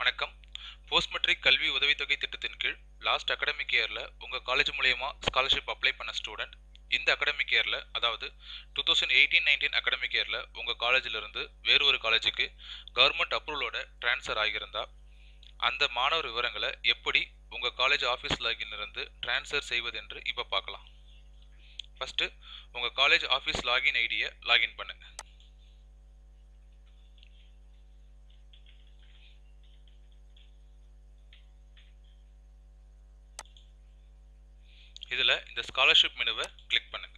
வணக்கம் post matric கல்வி உதவித்தொகை திட்டத்தின் கீழ் லாஸ்ட் அகடமிக் இயரில் உங்கள் காலேஜ் மூலயமா ஸ்காலர்ஷிப் அப்ளை பண்ண ஸ்டூடெண்ட் இந்த அகடமிக் இயரில் அதாவது two thousand eighteen nineteen academic இயரில் உங்கள் காலேஜிலிருந்து வேறு ஒரு காலேஜுக்கு கவர்மெண்ட் அப்ரூவலோட ட்ரான்ஸ்ஃபர் ஆகியிருந்தா அந்த மாணவர் விவரங்களை எப்படி உங்கள் காலேஜ் ஆஃபீஸ் லாகின்லேருந்து ட்ரான்ஸ்ஃபர் செய்வதென்று இப்போ பார்க்கலாம் ஃபஸ்ட்டு உங்கள் காலேஜ் ஆஃபீஸ் லாகின் ஐடியை லாகின் பண்ணுங்கள் இதில் இந்த ஸ்காலர்ஷிப் மெனுவை கிளிக் பண்ணுங்க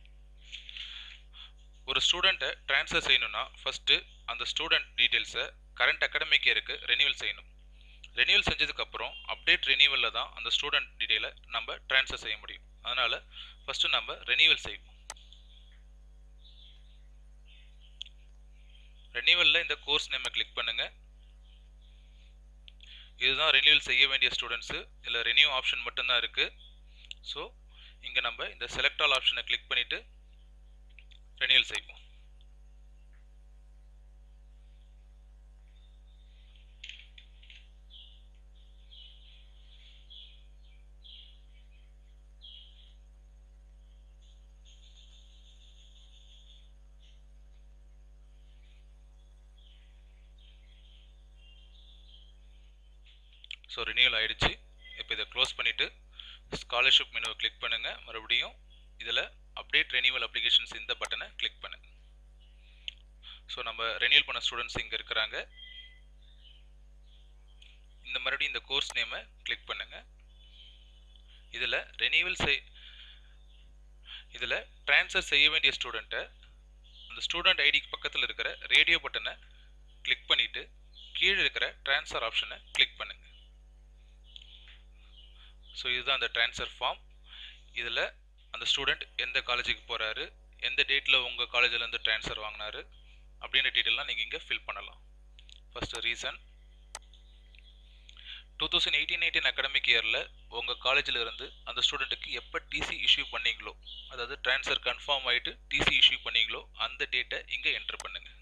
ஒரு ஸ்டூடெண்ட்டை ட்ரான்ஸ்ஃபர் செய்யணும்னா ஃபஸ்ட்டு அந்த ஸ்டூடெண்ட் டீட்டெயில்ஸை கரண்ட் அகாடமிக் இயருக்கு ரெனியூவல் செய்யணும் ரெனியூவல் செஞ்சதுக்கப்புறம் அப்டேட் ரெனியூவலில் தான் அந்த ஸ்டூடெண்ட் டீட்டெயிலை நம்ம ட்ரான்ஸ்ஃபர் செய்ய முடியும் அதனால் ஃபஸ்ட்டு நம்ம ரெனியூவல் செய்வோம் ரெனியூவலில் இந்த கோர்ஸ் நேமை கிளிக் பண்ணுங்கள் இதுதான் ரெனியூவல் செய்ய வேண்டிய ஸ்டூடெண்ட்ஸு இதில் ரெனியூ ஆப்ஷன் மட்டும்தான் இருக்குது ஸோ இங்கே நம்ம இந்த செலக்ட் ஆல் ஆப்ஷனை கிளிக் பண்ணிவிட்டு ரெனியூவல் செய்வோம் ஸோ ரினியூவல் ஆயிடுச்சு இப்போ இதை க்ளோஸ் பண்ணிவிட்டு ஸ்காலர்ஷிப் மெனுவை கிளிக் பண்ணுங்கள் மறுபடியும் இதில் அப்டேட் ரெனியூவல் அப்ளிகேஷன்ஸ் இந்த பட்டனை கிளிக் பண்ணுங்கள் ஸோ நம்ம ரெனியூவல் பண்ண ஸ்டூடெண்ட்ஸ் இங்கே இருக்கிறாங்க இந்த மறுபடியும் இந்த கோர்ஸ் நேமை கிளிக் பண்ணுங்கள் இதில் ரெனியூவல் செய் இதில் ட்ரான்ஸ்ஃபர் செய்ய வேண்டிய ஸ்டூடெண்ட்டை அந்த ஸ்டூடெண்ட் ஐடிக்கு பக்கத்தில் இருக்கிற ரேடியோ பட்டனை கிளிக் பண்ணிவிட்டு கீழே இருக்கிற ட்ரான்ஸ்ஃபர் ஆப்ஷனை கிளிக் பண்ணுங்கள் ஸோ இதுதான் அந்த ட்ரான்ஸ்ஃபர் ஃபார்ம் இதில் அந்த ஸ்டூடெண்ட் எந்த காலேஜுக்கு போகிறாரு எந்த டேட்டில் உங்கள் காலேஜிலேருந்து ட்ரான்ஸ்ஃபர் வாங்கினாரு அப்படின்ற டீட்டெயிலாம் நீங்கள் இங்கே ஃபில் பண்ணலாம் first reason two thousand eighteen eighteen academic இயரில் உங்கள் காலேஜில் இருந்து அந்த ஸ்டூடெண்ட்டுக்கு எப்போ டிசி இஷ்யூ பண்ணீங்களோ அதாவது ட்ரான்ஸ்ஃபர் கன்ஃபார்ம் ஆகிட்டு டிசி இஷ்யூ பண்ணீங்களோ அந்த டேட்டை இங்கே என்ட்ரு பண்ணுங்கள்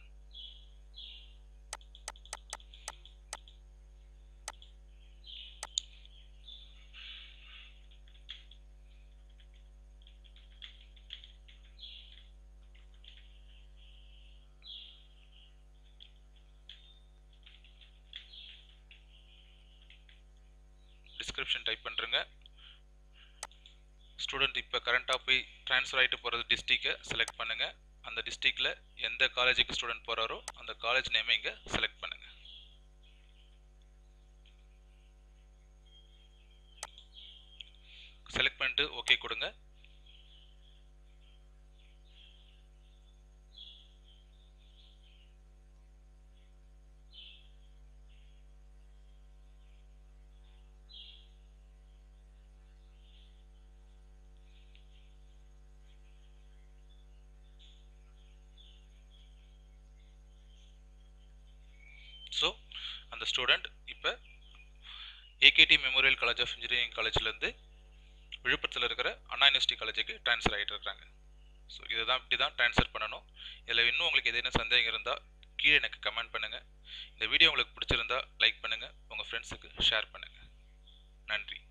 டிஸ்கிரிப்ஷன் டைப் பண்ணுறங்க ஸ்டூடெண்ட் இப்போ கரண்ட்டாக போய் ட்ரான்ஸ்ஃபர் ஆகிட்டு போகிறது டிஸ்ட்ரிக்டை செலக்ட் பண்ணுங்கள் அந்த டிஸ்ட்ரிக்டில் எந்த காலேஜுக்கு ஸ்டூடெண்ட் போகிறாரோ அந்த காலேஜ் நேமை இங்கே செலக்ட் பண்ணுங்கள் செலக்ட் பண்ணிட்டு ஓகே கொடுங்க ஸோ அந்த ஸ்டூடெண்ட் இப்போ AKT memorial college of engineering காலேஜ்லேருந்து விழுப்புரத்தில் இருக்கிற அண்ணா யூனிவர்சிட்டி காலேஜுக்கு ட்ரான்ஸ்ஃபர் ஆகிட்டு இருக்காங்க ஸோ இதை தான் இப்படி தான் ட்ரான்ஸ்ஃபர் பண்ணணும் இதில் இன்னும் உங்களுக்கு ஏதேனும் சந்தேகம் இருந்தால் கீழே எனக்கு கமெண்ட் பண்ணுங்கள் இந்த வீடியோ உங்களுக்கு பிடிச்சிருந்தா லைக் பண்ணுங்கள் உங்கள் ஃப்ரெண்ட்ஸுக்கு ஷேர் பண்ணுங்கள் நன்றி